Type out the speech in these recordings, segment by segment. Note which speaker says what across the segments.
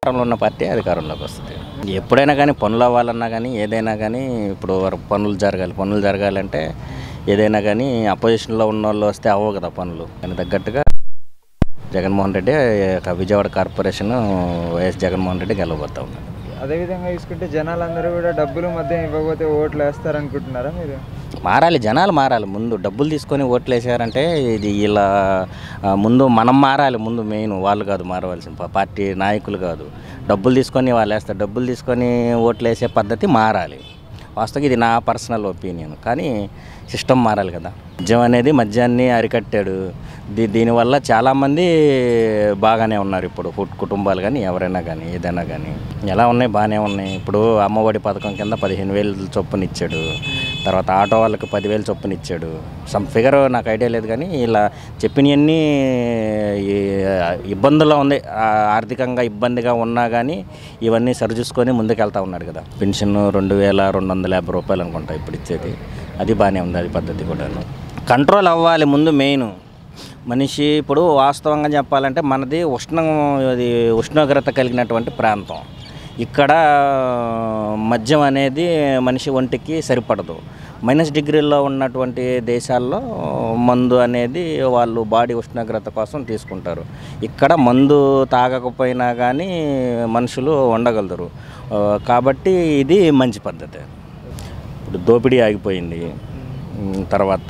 Speaker 1: అధికారంలో ఉన్న పార్టీ అధికారంలోకి వస్తుంది ఎప్పుడైనా కానీ పనులు అవ్వాలన్నా కానీ ఏదైనా కానీ ఇప్పుడు వర- పనులు జరగాలి పనులు జరగాలంటే ఏదైనా కానీ అపోజిషన్లో ఉన్న వాళ్ళు వస్తే అవ్వవు కదా పనులు దానికి తగ్గట్టుగా జగన్మోహన్ రెడ్డి ఒక విజయవాడ కార్పొరేషన్ వైఎస్ జగన్మోహన్ రెడ్డి గెలవబోతా ఉన్నాడు
Speaker 2: అదేవిధంగా చూసుకుంటే జనాలందరూ కూడా డబ్బులు మధ్య ఇవ్వకపోతే ఓట్లు వేస్తారనుకుంటున్నారా మీరు
Speaker 1: మారాలి జనాలు మారాలి ముందు డబ్బులు తీసుకొని ఓట్లు వేసారంటే ఇది ఇలా ఆ, ముందు మనం మారాలి ముందు మెయిన్ వాళ్ళు కాదు మారవలసిన పా- పార్టీ నాయకులు కాదు డబ్బులు తీసుకొని వాళ్ళు వేస్తారు డబ్బులు తీసుకొని ఓట్లు వేసే పద్ధతి మారాలి వాస్తవంగా ఇది నా పర్సనల్ ఒపీనియన్ కానీ సిస్టమ్ మారాలి కదా మద్యం అనేది మద్యాన్ని అరికట్టాడు దీ దీనివల్ల చాలామంది బాగానే ఉన్నారు ఇప్పుడు ఫుడ్ కుటుంబాలు కానీ ఎవరైనా కానీ ఏదైనా కానీ ఎలా ఉన్నాయి బాగానే ఉన్నాయి ఇప్పుడు అమ్మఒడి పథకం కింద పదిహేను వేలు చొప్పున ఇచ్చాడు తర్వాత ఆటో వాళ్ళకి పదివేలు చొప్పున ఇచ్చాడు సమ్ ఫిగర్ నాకు ఐడియా లేదు కానీ ఇలా చెప్పినవన్నీ ఈ ఇబ్బందుల్లో ఉంది ఆ, ఆర్థికంగా ఇబ్బందిగా ఉన్నా కానీ ఇవన్నీ సరిచూసుకొని ముందుకెళ్తా ఉన్నాడు కదా పెన్షన్ రెండు వేల రెండు వందల యాభై రూపాయలు అనుకుంటా ఇప్పుడు ఇచ్చేది అది బాగానే ఉంది అది పద్ధతి కూడాను కంట్రోల్ అవ్వాలి ముందు మెయిన్ మనిషి ఇప్పుడు వాస్తవంగా చెప్పాలంటే మనది ఉష్ణం అది ఉష్ణోగ్రత కలిగినటువంటి ప్రాంతం ఇక్కడ మద్యం అనేది మనిషి ఒంటికి సరిపడదు మైనస్ డిగ్రీల్లో ఉన్నటువంటి దేశాల్లో మందు అనేది వాళ్ళు బాడీ ఉష్ణోగ్రత కోసం తీసుకుంటారు ఇక్కడ మందు తాగకపోయినా కానీ మనుషులు ఉండగలుగుతారు ఆ, కాబట్టి ఇది మంచి పద్ధతి ఇప్పుడు దోపిడీ ఆగిపోయింది ఉమ్, తర్వాత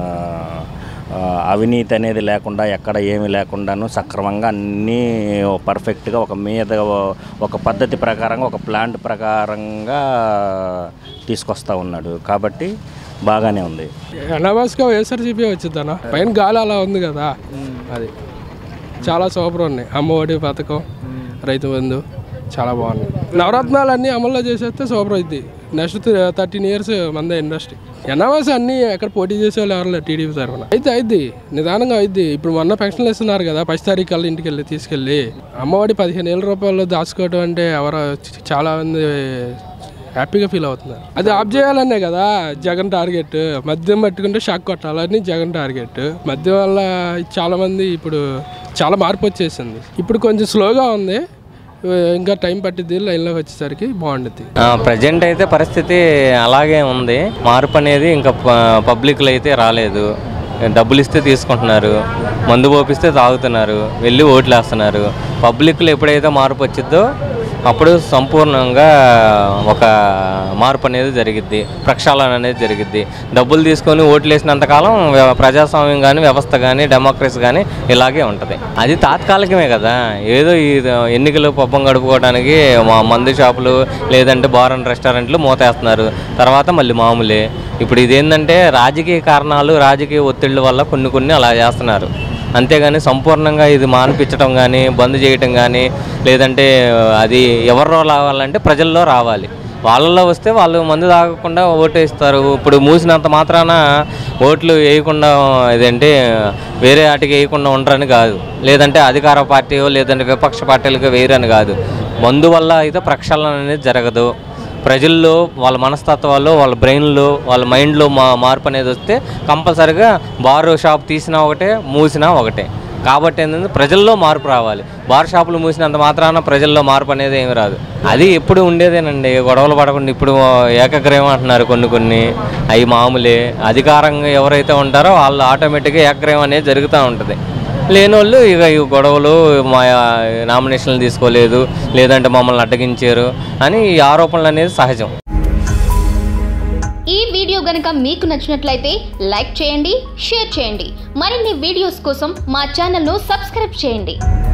Speaker 1: ఆ, అవినీతి అనేది లేకుండా ఎక్కడ ఏమి లేకుండాను సక్రమంగా అన్నీ పర్ఫెక్ట్గా ఒక మీద ఒక పద్ధతి ప్రకారంగా ఒక ప్లాంట్ ప్రకారంగా తీసుకొస్తా ఉన్నాడు కాబట్టి బాగానే ఉంది
Speaker 3: అనవాస్గా వైఎస్ఆర్సీపీ వచ్చిద్దన్న పైన గాలి అలా ఉంది కదా అది చాలా సూపర్ ఉన్నాయి అమ్మఒడి పథకం రైతు బంధు చాలా బాగున్నాయి నవరత్నాలు అన్నీ అమల్లో చేసేస్తే సూపర్ అయింది నెక్స్ట్ థర్టీన్ ఇయర్స్ మందే ఇండస్ట్రీ ఎన్ఆర్ఎస్ అన్నీ ఎక్కడ పోటీ చేసే వాళ్ళు ఎవరు లేరు టీడీపీ తరఫున అయితే అయింది నిదానంగా అయింది ఇప్పుడు మొన్న పెన్షన్లు ఇస్తున్నారు కదా పది తారీఖు కల్లా ఇంటికి వెళ్ళి తీసుకెళ్ళి అమ్మఒడి పదిహేను వేల రూపాయలు దాచుకోవడం అంటే ఎవరు చాలా మంది హ్యాపీగా ఫీల్ అవుతున్నారు అది ఆఫ్ చేయాలనే కదా జగన్ టార్గెట్ మద్యం పట్టుకుంటే షాక్ కొట్టాలని జగన్ టార్గెట్ మద్యం వల్ల చాలా మంది ఇప్పుడు చాలా మార్పు వచ్చేసింది ఇప్పుడు కొంచెం స్లోగా ఉంది ఇంకా టైం పట్టిద్ది లైన్లోకి వచ్చేసరికి బాగుండుద్ది
Speaker 4: ప్రజెంట్ అయితే పరిస్థితి అలాగే ఉంది మార్పు అనేది ఇంకా పబ్లిక్లో అయితే రాలేదు డబ్బులు ఇస్తే తీసుకుంటున్నారు మందు పోపిస్తే తాగుతున్నారు వెళ్ళి ఓట్లు వేస్తున్నారు పబ్లిక్లో ఎప్పుడైతే మార్పు వచ్చిద్దో అప్పుడు సంపూర్ణంగా ఒక మార్పు అనేది జరిగిద్ది ప్రక్షాళన అనేది జరిగిద్ది డబ్బులు తీసుకొని ఓట్లు వేసినంతకాలం వ్య- ప్రజాస్వామ్యం కానీ వ్యవస్థ కానీ డెమోక్రసీ కానీ ఇలాగే ఉంటుంది అది తాత్కాలికమే కదా ఏదో ఈ ఎన్నికలు పబ్బం గడుపుకోవడానికి మా మందు షాపులు లేదంటే బార్ అండ్ రెస్టారెంట్లు మూతేస్తున్నారు తర్వాత మళ్ళీ మామూలే ఇప్పుడు ఇదేంటంటే రాజకీయ కారణాలు రాజకీయ ఒత్తిళ్ళ వల్ల కొన్ని కొన్ని అలా చేస్తున్నారు అంతేగాని సంపూర్ణంగా ఇది మానిపించడం కానీ బంద్ చేయటం కానీ లేదంటే అది ఎవరిలో రావాలంటే ప్రజల్లో రావాలి వాళ్ళలో వస్తే వాళ్ళు మందు తాగకుండా ఓటు వేస్తారు ఇప్పుడు మూసినంత మాత్రాన ఓట్లు వేయకుండా ఇదేంటి వేరే వాటికి వేయకుండా ఉండరని కాదు లేదంటే అధికార పార్టీ లేదంటే విపక్ష పార్టీలకు వేయరని కాదు మందు వల్ల అయితే ప్రక్షాళన అనేది జరగదు ప్రజల్లో వాళ్ళ మనస్తత్వాల్లో వాళ్ళ బ్రెయిన్లో వాళ్ళ మైండ్లో మా మార్పు అనేది వస్తే కంపల్సరిగా బార్ షాప్ తీసినా ఒకటే మూసినా ఒకటే కాబట్టి ఏంటంటే ప్రజల్లో మార్పు రావాలి బార్ షాపులు మూసినంత మాత్రాన ప్రజల్లో మార్పు అనేది ఏమి రాదు అది ఎప్పుడు ఉండేదేనండి గొడవలు పడకుండా ఇప్పుడు ఏకగ్రహం అంటున్నారు కొన్ని కొన్ని అవి మామూలే అధికారంగా ఎవరైతే ఉంటారో వాళ్ళు ఆటోమేటిక్గా ఏకగ్రహం అనేది జరుగుతూ ఉంటుంది లేని వాళ్ళు ఇక ఈ గొడవలు మా నామినేషన్లు తీసుకోలేదు లేదంటే మమ్మల్ని అడ్డగించారు అని ఈ ఆరోపణలు అనేది సహజం
Speaker 5: ఈ వీడియో గనుక మీకు నచ్చినట్లయితే లైక్ చేయండి షేర్ చేయండి మరిన్ని వీడియోస్ కోసం మా ఛానల్ను సబ్స్క్రైబ్ చేయండి